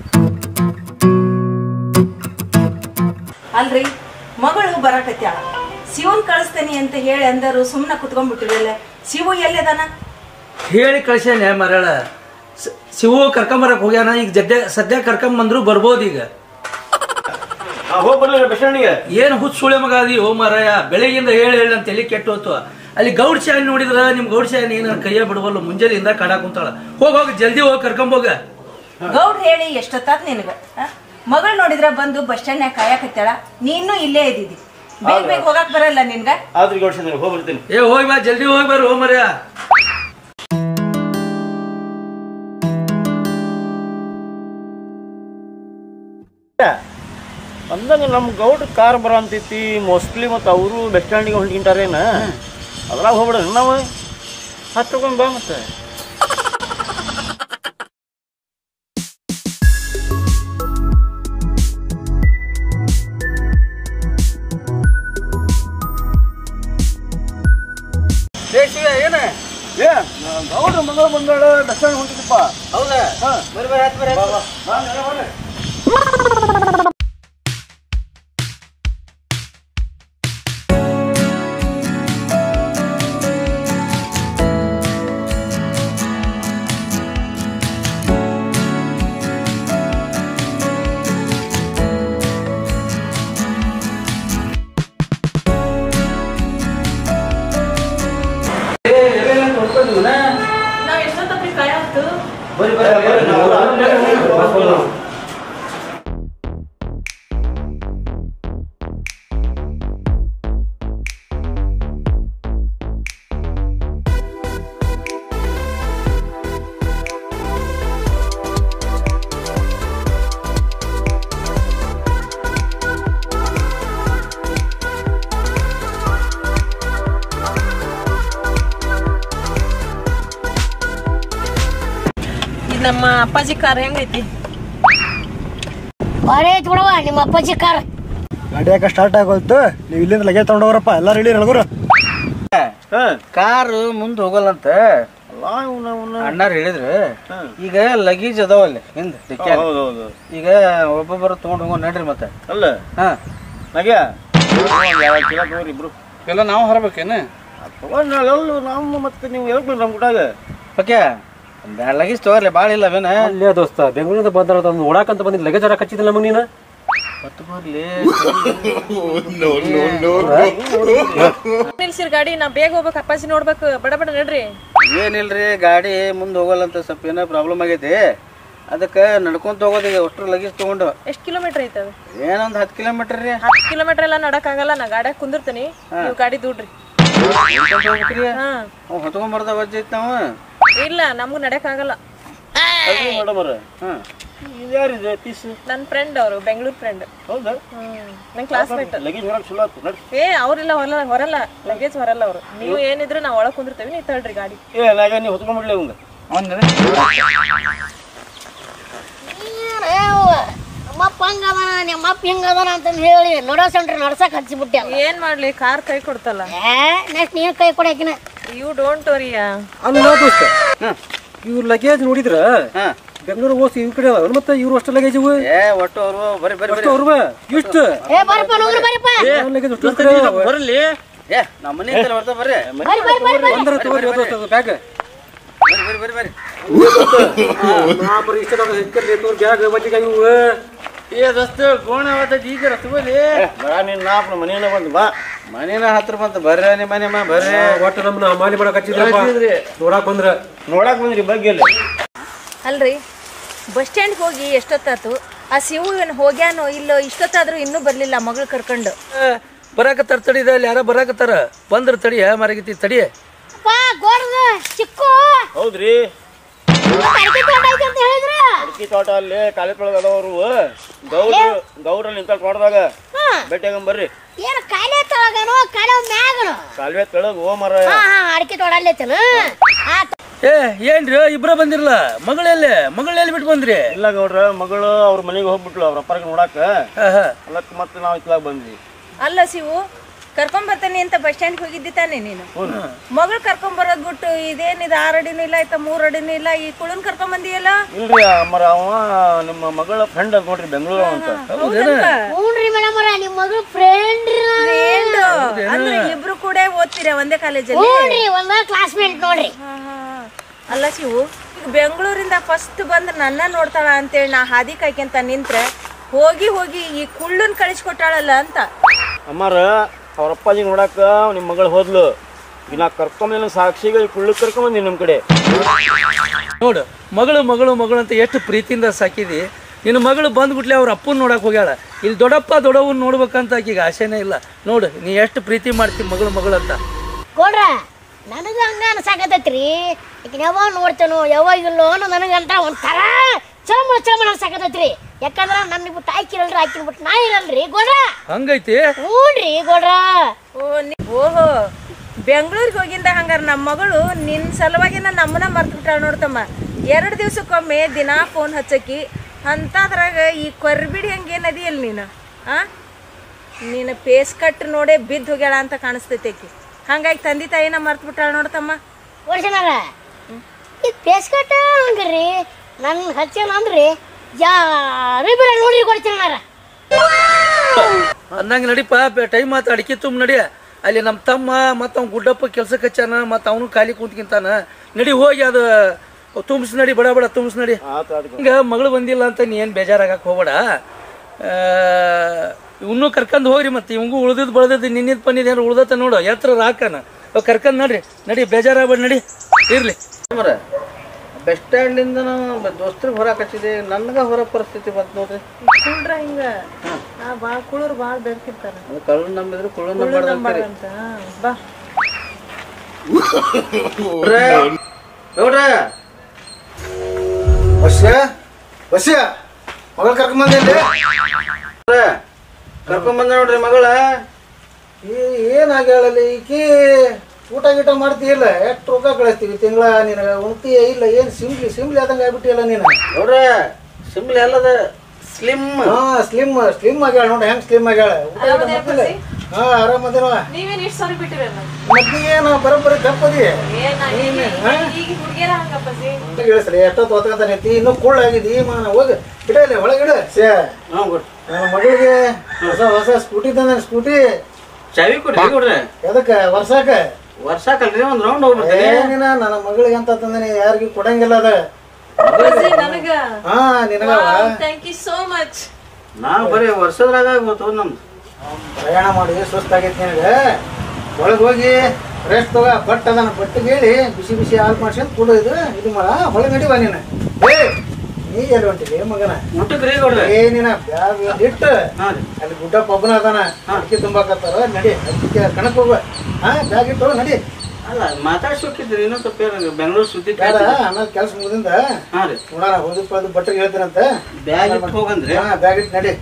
ಅಲ್ರಿ ಮಗಳು ಬರಾಕತ್ಯಾಳ ಶಿವನ್ ಕಳಿಸ್ತೇನಿ ಅಂತ ಹೇಳಿ ಅಂದರು ಸುಮ್ಮನೆ ಕುತ್ಕೊಂಡ್ಬಿಟ್ಟಿರಲ್ಲ ಶಿವು ಎಲ್ಲದಾನ ಹೇಳಿ ಕಳ್ಸ್ಯಾನೆ ಮರಳ ಸ- ಶಿವು ಕರ್ಕೊಂಬರಕ್ ಹೋಗ್ಯಾನ ಈಗ ಜಡ್ಡೆ ಸದ್ಯ ಕರ್ಕೊಂಬಂದ್ರು ಬರ್ಬೋದು ಈಗ ಹೋಗಿ ಬರ್ಲಿ ಬಸವಣ್ಣಿಗೆ ಏನು ಹುಚ್ಚ ಸುಳೆ ಮಗ ಅದಿ ಓ ಮಾರಾಯ ಬೆಳಗ್ಗಿಂದ ಹೇಳಿ ಹೇಳಿ ಅಂತ ತಲೆ ಕೆಟ್ಟು ಹೋತು ಅಲ್ಲಿ ಗೌಡ್ ಶಾಯಿ ನೋಡಿದ್ರ ನಿಮ್ ಗೌಡ್ ಶಾಯಿ ಏನ ಕೈಯ ಬಿಡವಲ್ಲ ಮುಂಜಾನೆಯಿಂದ ಕಾಡಾಕ್ ಕುಂತಾಳ ಹೋಗ್ ಹೋಗಿ ಜಲ್ದಿ ಹೋಗಿ ಕರ್ಕೊಂಬೋಗ ಗೌಡ್ ಹೇಳಿ ಎಷ್ಟೊತ್ತಾತ್ ನಿನಗ ಮಗಳು ನೋಡಿದ್ರ ಬಂದು ಬಸ್ ಸ್ಟ್ಯಾಂಡ್ನ್ಯಾಗ ಕಾಯಕತ್ತಾಳ ನೀನು ಇಲ್ಲೇ ಇದ್ದಿದ್ದಿ ಬೇಗ ಬೇಗ ಹೋಗಕ್ ಬರಲ್ಲ ನಿನ್ಗ ಆದ್ರೆ ಗೌಡ್ಸ ಹೋಗಿ ಬರ್ತೀನಿ ಏ ಹೋಗಿ ಬಾ ಜಲ್ದಿ ಹೋಗಿ ಬರ್ರಿ ಓ ಮರ್ಯ ಅಂದಂಗ ನಮ್ಮ ಗೌಡ್ರ ಕಾರ್ ಬರೋ ಅಂತೈತಿ ಮೋಸ್ಟ್ಲಿ ಮತ್ತು ಅವರು ಬಸ್ ಸ್ಟ್ಯಾಂಡಿಗೆ ಹೊಂಟಿಂಟಾರೇನ ಅದ್ರಾಗ ಹೋಗ್ಬಿಡ ನಾವು ಹತ್ಕೊಂಡ್ ಬಾ ಮತ್ತೆ ಏನ ಏ ಗೌಡ್ರ ಮಗಳು ಬಂದಾಳ ಬಸ್ ಸ್ಟ್ಯಾಂಡ್ ಹೊಂಟಿದ್ದಪ್ಪ ಹೌದಾ ಬರ್ರಿ ಬರ್ರಿ ಹತ್ ಬರ್ರಿ ಹತ್. ಏ, ಎಲ್ಲಿ ಅಂತ ಹೊಡ್ಕೊಂಡಿದ್ದೀನ? ನಾವ್ ಎಷ್ಟೊತ್ತಪ್ಪ ಕಾಯತ್ತು ಬರ್ರಿ ಬರ್ರಿ ಬರ್ರಿ ನಾವು ಆಮೇಲೆ ಇದು ನಮ್ಮ ಅಪ್ಪಾಜಿ ಕಾರ್ ಹೆಂಗೈತಿ ಬಾರೇ ಐತ್ ಬಿಡವ ನಿಮ್ಮ ಅಪ್ಪಾಜಿ ಕಾರ್ ಗಾಡಿ ಯಾಕೆ ಸ್ಟಾರ್ಟ್ ಆಗೋಯ್ತು ನೀವು ಇಲ್ಲಿಂದ ಲಗೇಜ್ ತೊಗೊಂಡವ್ರಪ್ಪ ಎಲ್ಲ ರೆಡಿ ನಲ್ಗುರು ಕಾರ್ ಮುಂದ್ ಹೋಗಲ್ಲಂತ ಅಣ್ಣಾರ್ ಹೇಳಿದ್ರು ಈಗ ಲಗೇಜ್ ಅದಾವಲ್ಲಿ ಹಿಂದ್ ಡಿಕ್ಕಿ ಹೌದೌದು ಈಗ ಒಬ್ಬೊಬ್ಬರು ತಗೊಂಡ್ ಹೋಗೋ ನಡ್ರಿ ಮತ್ತೆ ಅಲ್ಲ ಹಾ ನಾಗ್ಯ ತಗೋರಿ ಇಬ್ರು ಎಲ್ಲ ನಾವು ಹೊರಬೇಕೇನ ತಗೊಂಡ್ ನಾಳೆಲ್ಲ ನಮ್ಮ ಮತ್ತೆ ನೀವು ಹೇಳ್ಬೇಕು ನಮ್ಮ ಗುಡಾಗ ಓಕೆ ಬ್ಯಾಡ ಲಗೇಜ್ ತಗೋರ್ಲಿ ಭಾಳ ಇಲ್ಲ ಅವೇನ ಅಲ್ಲೇ ದೋಸ್ತ ಬೆಂಗಳೂರಿಂದ ಬಂದಾರ ತಂದು ಓಡಾಕಂತ ಬಂದಿಲ್ಲ ಲಗೇಜ್ ಹರಕ್ ಹಚ್ಚಿದಿಲ್ಲ ನಮಗೆ ನೀನು ಹೊತ್ತು ಬರ್ಲಿ ನಿಲ್ಸಿರ್ ಗಾಡಿ ನಾ ಬೇಗ ಹೋಗ್ಬೇಕು ಅಪ್ಪಾಜಿ ನೋಡ್ಬೇಕು ಬಡ ಬಡ ನಡ್ರಿ ಏನಿಲ್ರಿ ಗಾಡಿ ಮುಂದೆ ಹೋಗಲ್ಲ ಅಂತ ಸ್ವಲ್ಪ ಏನೋ ಪ್ರಾಬ್ಲಮ್ ಆಗೈತಿ ಅದಕ್ಕೆ ನಡ್ಕೊಂತ ಹೋಗೋದು ಈಗ ಅಷ್ಟ್ರ ಲಗೇಜ್ ತೊಗೊಂಡು ಎಷ್ಟ್ ಕಿಲೋಮೀಟರ್ ಐತೆ ಅದು ಏನೊಂದು ಹತ್ತು ಕಿಲೋಮೀಟರ್ ರೀ ಹತ್ತು ಕಿಲೋಮೀಟರ್ ಎಲ್ಲ ನಡಕ್ಕಾಗಲ್ಲ ನಾ ಗಾಡ್ಯಾಗ ಕುಂದಿರ್ತೀನಿ ನೀವು ಗಾಡಿ ದುಡ್ರಿ ಹೋಗ್ಬೇಕ್ರಿ ಹಾ ಅವ್ ಹೊತ್ಕೊಂಬರ್ದ ವಜ್ಜೈತಿ ನಾವು ಇಲ್ಲ ನಮ್ಗೂ ನಡಕ್ಕಾಗಲ್ಲ ಮೇಡಮರ ಹಾಂ ಯಾರಿದೆ ಪೀಸ್ ನನ್ನ ಫ್ರೆಂಡ್ ಅವರು ಬೆಂಗಳೂರು ಫ್ರೆಂಡ್ ಹೌದಾ ಹ್ಮ್ ನನ್ನ ಕ್ಲಾಸ್ಮೇಟ್ ಲಗೇಜ್ ಹೊರಗೆ ಚಲೋ ಆಯ್ತು ನಡ್ರಿ ಏ ಅವ್ರೆಲ್ಲ ಹೊರಲ್ಲ ಹೊರಲ್ಲ ಲಗೇಜ್ ಹೊರಲ್ಲ ಅವರು ನೀವು ಏನಿದ್ರು ನಾವು ಒಳಗ್ ಕುಂದಿರ್ತೀವಿ ನೀವು ತಳ್ರಿ ಗಾಡಿ ಏ ನಾಗ ನೀವು ಹೊತ್ಕೊಂಡ್ಬಿಡ್ಲಿ ಅವಂಗ ನಮ್ಮಪ್ಪ ಹಂಗದಾನ ನಿಮ್ಮಪ್ಪ ಹಿಂಗದಾನ ಅಂತಂದು ಹೇಳಿ ನಡಸಂಡ್ರಿ ನಡ್ಸಕ್ ಹಚ್ಚಿಬಿಟ್ಟೆ ಏನ್ ಮಾಡ್ಲಿ ಕಾರ್ ಕೈ ಕೊಡ್ತಲ್ಲ ಏ ನೆಕ್ಸ್ಟ್ ನೀನು ಕೈ ಕೊಡಕಿನ ಯು ಡೋಂಟ್ ವರಿಯಾ ಅಲ್ಲ ದೋಸ್ತ ಇವ್ರ ಲಗೇಜ್ ನೋಡಿದ್ರ ಹಾಂ ಬೆಂಗಳೂರು ಓಸಿ ಇವ್ ಕಡೆ ಅದಾವ ಮತ್ತೆ ಇವ್ರು ಅಷ್ಟು ಲಗೇಜ್ ಇವು ಏ ಒಟ್ಟು ಅವರು ಬರ್ರಿ ಬರ್ರಿ ಅಷ್ಟು ಅವ್ರವ ಇಷ್ಟು ಏ ಬರಪ್ಪ ನೋಡ್ರಿ ಬರಪ್ಪ ಲಗೇಜ್ ಅಷ್ಟು ಕಡೆ ಅದಾವ. ಬರಲಿ ಏ ನಮ್ಮ ಮನೆ ಐತಲ್ಲ ಬರ್ತಾ ಬರ್ರಿ ಬರ್ರಿ ಬರ್ರಿ ಬರ್ರಿ ಬರ್ರಿ ಒಂದರ ತಗೋರಿ ದೋಸ್ತ ಅದು ಬ್ಯಾಗ್ ಬರ್ರಿ ಬರ್ರಿ ಬರ್ರಿ ಬರ್ರಿ ನಾ ಬರೀ ಇಷ್ಟ ಬ್ಯಾಗ್ ಬಜ್ಜಿಕಾಯಿ ಇವು ಏ ದೋಸ್ತ ಗೋಣ ಅವತ್ತೈತಿ ಈಗ ತಗೋಲಿ ಬರ ನಿನ್ನ ನಾಪ್ನ ಮನೆಯಿಂದ ಬಂದು ಬಾ ಮನೇನ ಹತ್ರ ಬಂತು ಬರ್ರಿ ನಿಮ್ಮ ಮನೆ ಮ ಬರ್ರಿ ಒಟ್ಟು ನಮ್ಮನ್ನ ಮಾಲಿ ಮಾಡಕ್ ಹಚ್ಚಿದ್ರಪ್ಪ ನೋಡಾಕ್ ಬಂದ್ರ ನೋಡಕ್ ಬಂದ್ರಿ ಬಗ್ಗೆ ಇಲ್ಲಿ ಅಲ್ರಿ ಬಸ್ ಸ್ಟ್ಯಾಂಡ್ ಹೋಗಿ ಎಷ್ಟೊತ್ತಾತು ಆ ಶಿವು ಇವನ್ ಹೋಗ್ಯಾನೋ ಇಲ್ಲೋ ಇಷ್ಟೊತ್ತಾದ್ರೂ ಇನ್ನೂ ಬರ್ಲಿಲ್ಲ ಮಗಳು ಕರ್ಕೊಂಡು ಬರಾಕತ್ತಾರ ತಡಿದ ಅಲ್ಲಿ ಯಾರ ಬರಾಕತ್ತಾರ ಬಂದ್ರ ತಡಿಯ ಮರಗಿತಿ ತಡಿಯ ಅಪ್ಪ ಗೋಡದ ಚಿಕ್ಕು ಹೌದ್ರಿ ಅಡಿಕೆ ತೋಟ ಐತೆ ಅಂತ ಹೇಳಿದ್ರ ಅಡಿಕೆ ತೋಟ ಅಲ್ಲಿ ಕಾಲೇಜೊಳಗೆ ಅದಾವರು ಗೌಡ್ರು ಗೌಡ್ರ ನಿಂತ ತೋಟದಾಗ ಭೇಟಿಯಾಗಂ ಬರ್ರಿ ಏನು ಕಾಲೇ ತೊಳಗನು ಕಾಲೇ ಮ್ಯಾಗನು ಕಾಲುವೆ ತೆಳಗ್ ಓ ಮರ ಹಾ ಹಾ ಅಡಿಕೆ ತೋಟ ಅಲ್ಲೈತೇನು ಆತ ಏ ಏನ್ರಿ ಇಬ್ರ ಬಂದಿರಲ್ಲ ಮಗಳೆಲ್ಲಿ ಮಗಳ ಎಲ್ಲಿ ಬಿಟ್ಟು ಬಂದ್ರಿ ಇಲ್ಲ ಗೌಡ್ರ ಮಗಳು ಅವ್ರ ಮನೆಗೆ ಹೋಗ್ಬಿಟ್ಲು ಅವ್ರ ಅಪ್ಪರಿಗೆ ನೋಡಾಕ ಹಾ, ಹಾ. ಅಲ್ಲಕ್ ಮತ್ತೆ ನಾವು ಇತ್ಲಾಗ ಬಂದ್ವಿ ಅಲ್ಲ ಶಿವು ಕರ್ಕೊಂಡ್ ಬರ್ತಾನೆ ಅಂತ ಬಸ್ ಸ್ಟ್ಯಾಂಡ್ ಹೋಗಿದ್ದಿ ತಾನೆ ನೀನು ಮಗಳು ಕರ್ಕೊಂಡ್ ಬರೋದ್ ಬಿಟ್ಟು ಇದೇನಿದು ಆರ್ ಅಡಿನೂ ಇಲ್ಲ ಆಯ್ತಾ ಮೂರ್ ಅಡಿನೂ ಇಲ್ಲ ಈ ಕುಳನ್ ಕರ್ಕೊಂಡ್ ಬಂದಿಯಲ್ಲ ಇಲ್ರಿ ಮರ ಅವ ನಿಮ್ಮ ಮಗಳ ಫ್ರೆಂಡ್ ಅಂತ ನೋಡ್ರಿ ಬೆಂಗಳೂರು ಅಂತ ಹ್ಞೂನ್ರಿ ಮೇಡಮ್ ಅವ್ರ ನಿಮ್ಮ ಮಗಳು ಫ್ರೆಂಡ್ ಫ್ರೆಂಡು. ಅಂದ್ರೆ ಇಬ್ರು ಕೂಡ ಓದ್ತೀರಾ ಒಂದೇ ಕಾಲೇಜಲ್ಲಿ ಹ್ಞೂನ್ರಿ ಒಂದ ಕ್ಲಾಸ್ಮೇಟ್ ನೋಡ್ರಿ ಅಲ್ಲ ಶಿವು ಈಗ ಬೆಂಗಳೂರಿಂದ ಫಸ್ಟ್ ಬಂದು ನನ್ನ ನೋಡ್ತಾಳ ಅಂತೇಳಿ ನಾ ಹಾದಿ ಕಾಯ್ಕೊಂತ ನಿಂತ್ರೆ ಹೋಗಿ ಹೋಗಿ ಈ ಕುಳ್ಳನ್ ಕಳಿಸ್ಕೊಟ್ಟಾಳಲ್ಲ ಅಂತ ಅಮ್ಮಾರ ಅವ್ರ ಅಪ್ಪಾಜಿ ನೋಡಾಕ ನಿಮ್ಮ ಮಗಳು ಹೋದ್ಲು ಈಗ ನಾ ಕರ್ಕೊಂಬಂದಿನ ಸಾಕ್ಷಿಗೆ ಕುಳ್ಳು ಕರ್ಕೊಂಬಂದಿ ನಮ್ಮ ಕಡೆ ನೋಡು ಮಗಳು ಮಗಳು ಮಗಳು ಅಂತ ಎಷ್ಟು ಪ್ರೀತಿಯಿಂದ ಸಾಕಿದಿ ನಿನ್ನ ಮಗಳು ಬಂದ್ಬಿಟ್ಲೆ ಅವ್ರ ಅಪ್ಪನ ನೋಡಕ್ ಹೋಗ್ಯಾಳ ಇಲ್ಲಿ ದೊಡ್ಡಪ್ಪ ದೊಡ್ಡವನ್ ನೋಡ್ಬೇಕಂತ ಆಕಿಗೆ ಆಸೆನೇ ಇಲ್ಲ ನೋಡು ನೀ ಎಷ್ಟು ಪ್ರೀತಿ ಮಾಡ್ತಿ ಮಗಳು ಮಗಳು ಅಂತ ಕೊಡ್ರ ನನಗೆ ಹಂಗ ಅನ್ಸಾಕತೈತ್ರಿ ಈಗ ಯಾವಾಗ ನೋಡ್ತೇನೋ ಯಾವಾಗ ಇಲ್ಲೋ ಅನ್ನೋ ನನಗಂತ ಒಂಥರ ಚಮ ಚಮ ಅನ್ಸಾಕತೈತ್ರಿ ಯಾಕಂದ್ರ ನನ್ನ ಬಿಟ್ಟು ಹಾಕಿರಲ್ರಿ ಹಾಕಿರ್ಬಿಟ್ಟು ನಾ ಇರಲ್ರಿ ಗೋಡ್ರ ಹಂಗೈತಿ ಹ್ಞೂನ್ರಿ ಗೋಡ್ರ ಓ ನಿ- ಓಹೋ ಬೆಂಗಳೂರಿಗೆ ಹೋಗಿಂದ ಹಂಗಾರ ನಮ್ಮ ಮಗಳು ನಿನ್ನ ಸಲುವಾಗಿ ನಮ್ಮನ್ನ ಮರ್ತ್ಬಿಟ್ಟಾಳ ನೋಡ್ತಮ್ಮ ಎರಡು ದಿವ್ಸಕ್ಕೊಮ್ಮೆ ದಿನಾ ಫೋನ್ ಹಚ್ಚಕಿ ಅಂಥದ್ರಾಗ ಈ ಕೊರ್ಬಿಡಿ ಹಂಗೇನದಿಯಲ್ಲ ನೀನು ಆ ನೀನು ಪೇಸ್ ಕಟ್ ನೋಡೇ ಬಿದ್ದು ಹೋಗ್ಯಾಳ ಅಂತ ಕಾಣಿಸ್ತೈತೆ ಆಕಿ ಹಂಗಾಗಿ ತಂದೆ ತಾಯಿನ ಮರ್ತ್ಬಿಟ್ಟಾಳ ನೋಡ್ತಮ್ಮ ವರ್ಷನಾರ ಇದು ಪೇಸ್ಕಟ್ಟ ಹಂಗ್ರಿ ನನ್ನ ಹಚ್ಚೇನ ಅಂದ್ರಿ ಯಾರು ಬಿಡ ನೋಡ್ರಿ ಕೊಡ್ತೀನಾರ ಅಂದಂಗೆ ನಡಿಪ ಟೈಮ್ ಆತ ಅಡಿಕೆ ತುಂಬ ನಡಿ ಅಲ್ಲಿ ನಮ್ಮ ತಮ್ಮ ಮತ್ತು ಅವ್ನು ಗುಡ್ಡಪ್ಪ ಕೆಲ್ಸಕ್ಕೆ ಹಚ್ಚಾನ ಮತ್ತು ಅವನು ಖಾಲಿ ಕುಂತ್ಕಿಂತಾನ ನಡಿ ಹೋಗಿ ಅದು ತುಂಬಿಸ್ ನಡಿ ಬಡ ಬಡ ತುಂಬಿಸ್ ನಡಿ ಆತ ಆತ ಹಿಂಗ ಮಗಳು ಬಂದಿಲ್ಲ ಅಂತ ನೀ ಏನು ಬೇಜಾರಾಗಕ್ಕೆ ಹೋಗ್ಬೇಡ ಇವನು ಕರ್ಕೊಂಡು ಹೋಗ್ರಿ ಮತ್ತೆ ಇವಂಗೂ ಉಳ್ದಿದ್ದು ಬಳದಿದ್ದು ನಿನ್ನಿದ್ ಪನ್ನಿದ್ ಏನಾರು ಉಳ್ದತ್ತ ನೋಡು ಎತ್ತರ ರಾಕನ ಅವ್ ಕರ್ಕೊಂಡ್ ನಡ್ರಿ ನಡಿ ಬೇಜಾರಾಗ್ಬೇಡ ನಡಿ ಇರ್ಲಿ ಮರ ಬಸ್ ಸ್ಟ್ಯಾಂಡಿಂದ ನಾವು ದೋಸ್ತ್ರಿಗೆ ಹೊರಗೆ ಹಚ್ಚಿದೆ ನನಗೆ ಹೊರ ಪರಿಸ್ಥಿತಿ ಬಂತು ನೋಡ್ರಿ ಕುಳ್ರ ಹಿಂಗ ಭಾಳ ಕುಳೂರ್ ಭಾಳ ಬೆರ್ಕಿರ್ತಾರ ಅದು ಕಳ್ಳು ನಂಬಿದ್ರು ಕುಳ್ಳು ನಂಬಾರ್ದು ಅಂತ ಬಾ ನೋಡ್ರ ವಶ್ಯ ವಶ್ಯ ಮಗಳು ಕರ್ಕೊಂಬಂದಿಲ್ಲ ಕರ್ಕೊಂಡ್ ಬಂದ ನೋಡ್ರಿ ಮಗಳ ಏನಾಗ್ಯಾಳಲ್ಲಿ ಈಕಿ ಊಟ ಗೀಟ ಮಾಡ್ತೀಯಲ್ಲ ಎಷ್ಟು ರೊಕ್ಕ ಕಳಿಸ್ತೀವಿ ತಿಂಗಳ ನಿನಗೆ ಉಣ್ತೀಯ ಇಲ್ಲ ಏನು ಸಿಂಪ್ಲಿ ಸಿಂಪ್ಲಿ ಆದಂಗೆ ಆಗ್ಬಿಟ್ಟಿಯಲ್ಲ ನೀನು ನೋಡ್ರ ಸಿಂಪ್ಲಿ ಅಲ್ಲದ ಸ್ಲಿಮ್ ಹಾ ಸ್ಲಿಮ್ ಸ್ಲಿಮ್ ಆಗ್ಯಾಳ ನೋಡಿ ಹೆಂಗ್ ಸ್ಲಿಮ್ ಆಗ್ಯಾಳ ಊಟ ಗೀಟ ಮಾಡ್ತಿಲ್ಲ ಹಾ ಆರಾಮದಿನವ ನೀವೇನ್ ಇಷ್ಟು ಸಾರಿ ಬಿಟ್ಟಿರಲ್ಲ ಮತ್ತೆ ಏನು ಬರೋಬ್ಬರಿ ದಪ್ಪದಿ ಈಗ ಹುಡುಗಿಯರ ಹಂಗಪ್ಪಸಿ ಇಳಿಸ್ರಿ ಎಷ್ಟೊತ್ತು ಹೊತ್ಕೊಂತ ನಿಂತಿ ಇನ್ನೂ ಕೂಳಾಗಿದ್ದಿ ಮಾನ ಹೋಗಿ ಇಡಲ್ಲ ಒಳಗಿಡ ಸೇ ಹ್ಞೂ ಕೊಡ್ರಿ ನನ್ನ ಮಗಳಿಗೆ ಹೊಸ ಹೊಸ ಸ್ಕೂಟಿ ತಂದ ಸ್ಕೂಟಿ ಚಾವಿ ಕೊಡ್ರಿ ಕೊಡ್ರಿ ಎದಕ್ಕೆ ವರ್ಷಾಕ ವರ್ಷಕ್ಕಲ್ರಿ ಒಂದ್ ರೌಂಡ್ ಹೋಗ್ಬಿಡ್ತೀನಿ ಏನಿನ ನನ್ನ ಮಗಳಿಗೆ ಅಂತ ತಂದನಿ ಯಾರಿಗೂ ಕೊಡಂಗಿಲ್ಲ ಅದ ನನಗ ಹಾ ನಿನಗವ ಥ್ಯಾಂಕ್ ಯು ಸೋ ಮಚ್ ನಾವು ಬರೀ ವರ್ಷದ್ರಾಗ ಗೊತ್ತು ನಮ್ದು ಪ್ರಯಾಣ ಮಾಡಿ ಸುಸ್ತಾಗೈತಿ ನಿನಗೆ ಒಳಗೆ ಹೋಗಿ ರೆಸ್ಟ್ ತಗೋ ಬಟ್ ಅದನ್ನ ಬಟ್ಟಿಗೆ ಹೇಳಿ ಬಿಸಿ ಬಿಸಿ ಹಾಲು ಮಾಡ್ಸ್ಕೊಂಡ್ ಕುಡು ಇದು ಇದು ಮಾಡ ಹೊಳೆ ನಡಿವ ನೀನು ಏ ನೀ ಎಲ್ಲಿ ಹೊಂಟಿಲಿ ಮಗನ ಊಟಕ್ರಿ ಗೌಡ್ರೆ ಏ ನೀನ ಬ್ಯಾಗ್ ಒಂದ್ ಇಟ್ಟು ಹಾಂ ರೀ ಅಲ್ಲಿ ಗುಡ್ಡ ಪಬ್ಬನ ಅದಾನ ಅಡಿಕೆ ತುಂಬಾಕತ್ತಾರ ನಡಿ ಅದಕ್ಕೆ ಕಣಕ್ ಹೋಗುವ ಹಾ ಬ್ಯಾಗ್ ಇಟ್ಟು ನಡಿ ಅಲ್ಲ ಮಾತಾಡ್ಸೋಕಿದ್ರಿ ಇನ್ನೂ ಸ್ವಲ್ಪ ಏನು ಬೆಂಗಳೂರು ಸುದ್ದಿ ಬೇಡ ಆಮೇಲೆ ಕೆಲಸ ಮುಗಿದಿಂದ ಹಾಂ ರೀ ನೋಡೋಣ ಹೋಗಿ ಅದು ಬಟ್ಟೆಗೆ ಹೇಳ್ತೀನಂತ ಬ್ಯಾಗ್ ಇಟ್ಟು ಹೋಗಂದ್ರಿ ಹಾ ಬ್ಯಾಗ್ ಇಟ್ಟು ನಡಿ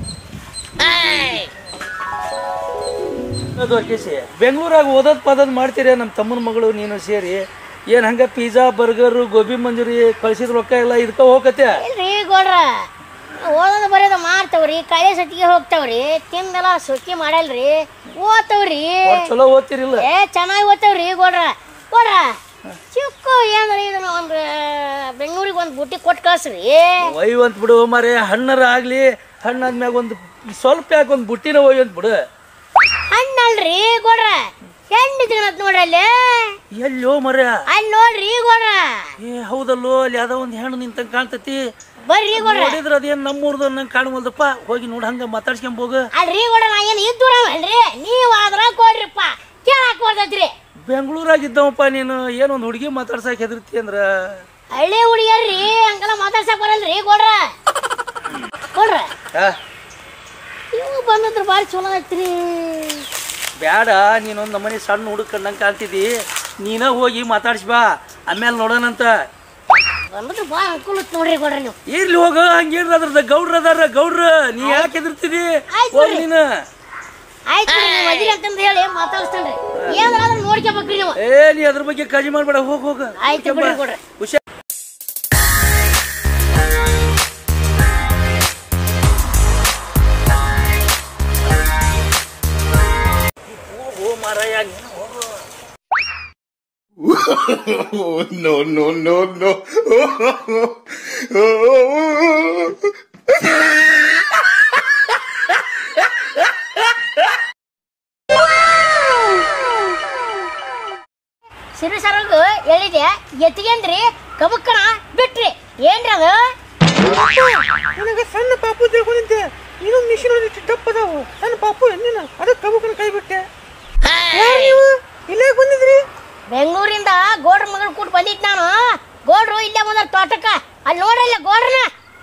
ದ್ವಾರಕೇಶಿ ಬೆಂಗಳೂರಾಗ ಓದೋದ್ ಪದದ್ ಮಾಡ್ತೀರಿ ನಮ್ಮ ತಮ್ಮನ ಮಗಳು ನೀನು ಸೇರಿ ಏನು ಹಂಗೆ ಪಿಜ್ಜಾ ಬರ್ಗರು ಗೋಬಿ ಮಂಜೂರಿ ಕಳ್ಸಿದ ರೊಕ್ಕ ಎಲ್ಲ ಇದಕ್ಕೆ ಹೋಗತ್ತೆ ಇಲ್ರಿ ಗೋಡ್ರ ಓದೋದು ಬರೋದು ಮಾಡ್ತಾವ್ರಿ ಕಳೆ ಸತಿಗೆ ಹೋಗ್ತಾವ್ರಿ ತಿಂದೆಲ್ಲ ಸುಖಿ ಮಾಡಲ್ರಿ ಓದ್ತಾವ್ರಿ ಚಲೋ ಓದ್ತಿರಿಲ್ಲ ಏ ಚೆನ್ನಾಗಿ ಓದ್ತಾವ್ರಿ ಗೋಡ್ರ ಗೋಡ್ರ ಚಿಕ್ಕ ಏನ್ರಿ ಇದನ್ನ ಒಂದು ಬೆಂಗಳೂರಿಗೆ ಒಂದು ಬುಟ್ಟಿ ಕೊಟ್ಟು ಕಳ್ಸ್ರಿ ಒಯ್ಯು ಅಂತ ಬಿಡು ಮಾರೆ ಹಣ್ಣರ ಆಗ್ಲಿ ಹಣ್ಣಾದ್ಮ್ಯಾಗ ಒಂದು ಸ್ವಲ್ಪ ಯಾಕೆ ಒಂದು ಬುಟ್ಟಿನ ಒಯ್ಯು ಅಂತ ಬಿಡು ಹಣ್ಣಲ್ರಿ ಗೋಡ್ರ ಹೆಣ್ಣು ತಿನ್ನತ್ ನೋಡ್ರಿ ಅಲ್ಲಿ ಎಲ್ಲೋ ಮರ ಅಲ್ಲಿ ನೋಡ್ರಿ ಗೋಡ್ರ ಏ ಹೌದಲ್ಲೋ ಅಲ್ಲಿ ಯಾವ್ದೋ ಒಂದು ಹೆಣ್ಣು ನಿಂತಂಗೆ ಕಾಣ್ತತಿ ಬರ್ರಿ ಗೋಡ್ರ ನೋಡಿದ್ರ ಅದೇನು ನಮ್ಮೂರ್ದು ನಂಗೆ ಕಾಣವಲ್ದಪ್ಪ ಹೋಗಿ ನೋಡಿ ಹಂಗೆ ಮಾತಾಡ್ಸ್ಕೊಂಡ್ ಹೋಗು ಅಲ್ರಿ ಗೋಡ್ರ ನಾ ಏನು ಇದ್ದೂರ ಅಲ್ರಿ ನೀವು ಆದ್ರ ಕೊಡ್ರಿಪ್ಪ ಕೇಳಾಕ್ ಬರ್ತೈತ್ರಿ ಬೆಂಗಳೂರಾಗ ಇದ್ದವಪ್ಪ ನೀನು ಏನೊಂದು ಹುಡುಗಿ ಮಾತಾಡ್ಸಕ್ಕೆ ಹೆದರ್ತಿ ಅಂದ್ರ ಹಳ್ಳಿ ಹುಡುಗಿಯರ್ರಿ ಹಂಗೆಲ್ಲ ಮಾತಾಡ್ಸಕ್ ಬರಲ್ರಿ ಗೋಡ್ರ ಗೋಡ್ರ ಆ, ಇವು ಬಂದಿದ್ರು ಭಾಳ ಚಲೋ ಐತ್ರಿ ಬ್ಯಾಡ ನೀನೊಂದು ನಮ್ಮನೆ ಸಣ್ಣ ಹುಡುಗ ಕಂಡಂಗೆ ಕಾಣ್ತಿದ್ದಿ ನೀನ ಹೋಗಿ ಮಾತಾಡ್ಸಿ ಬಾ ಆಮೇಲೆ ನೋಡೋಣಂತ ಬಂದಿದ್ರು ಭಾಳ ಅನುಕೂಲ ಐತ್ ನೋಡ್ರಿ ಗೋಡ್ರ ನೀವು ಇರ್ಲಿ ಹೋಗ ಹಂಗೇನ್ರ ಅದ್ರದ ಗೌಡ್ರ ಅದಾರ ಗೌಡ್ರ ನೀ ಯಾಕೆ ಹೆದರ್ತಿದಿ ಆಯ್ತ್ ಹೋಗಿ ಬಿಡ್ರಿ. ನೀನು ಆಯ್ತು ನೀವು ಮದ್ರಿ ಅಂತಂದು ಹೇಳಿ ಮಾತಾಡ್ಸ್ತೇನ್ರಿ ಏನಾದ್ರೂ ನೋಡ್ಕೋಬೇಕ್ರಿ ನೀವು ಏ ನೀ ಅದ್ರ ಬಗ್ಗೆ ಕಾಳಜಿ ಮಾಡ್ಬೇಡ ಹೋಗ್ ಹೋಗ ಆಯ್ತು ಬಿಡ್ರಿ ಗೋಡ್ರ ಹುಷಾರ್ ಹೋಗು ಮಾರಾಯ ನೀನು ಹೋಗು no, no, no, no. ಸಿರಿ ಸರಗು ಹೇಳಿದೆ ಎತ್ತಿಗೆಂದ್ರಿ ಕಬಕ್ಕನ ಬಿಟ್ರಿ ಏನ್ರಿ ಅದು ನನಗೆ ಸಣ್ಣ ಪಾಪು ತಿಳ್ಕೊಂಡಿದ್ದೆ ಇನ್ನೊಂದು ಮಿಷಿನ್ ದಪ್ಪದಾವು ಸಣ್ಣ ಪಾಪು ಎಣ್ಣಿನ ಅದಕ್ಕೆ ಕಬುಕನ ಕೈ ಬಿಟ್ಟೆ ಯಾರು ನೀವು ಇಲ್ಲೇ ಬಂದಿದ್ರಿ ಬೆಂಗಳೂರಿಂದ ಗೋಡ್ರ ಮಗಳು ಕೂಟ್ ಬಂದಿದ್ ನಾನು ಗೋಡ್ರು ಇಲ್ಲೇ ಬಂದ ತೋಟಕ್ಕ ಅಲ್ಲಿ ನೋಡ್ರಲ್ಲ ಗೋಡ್ರನ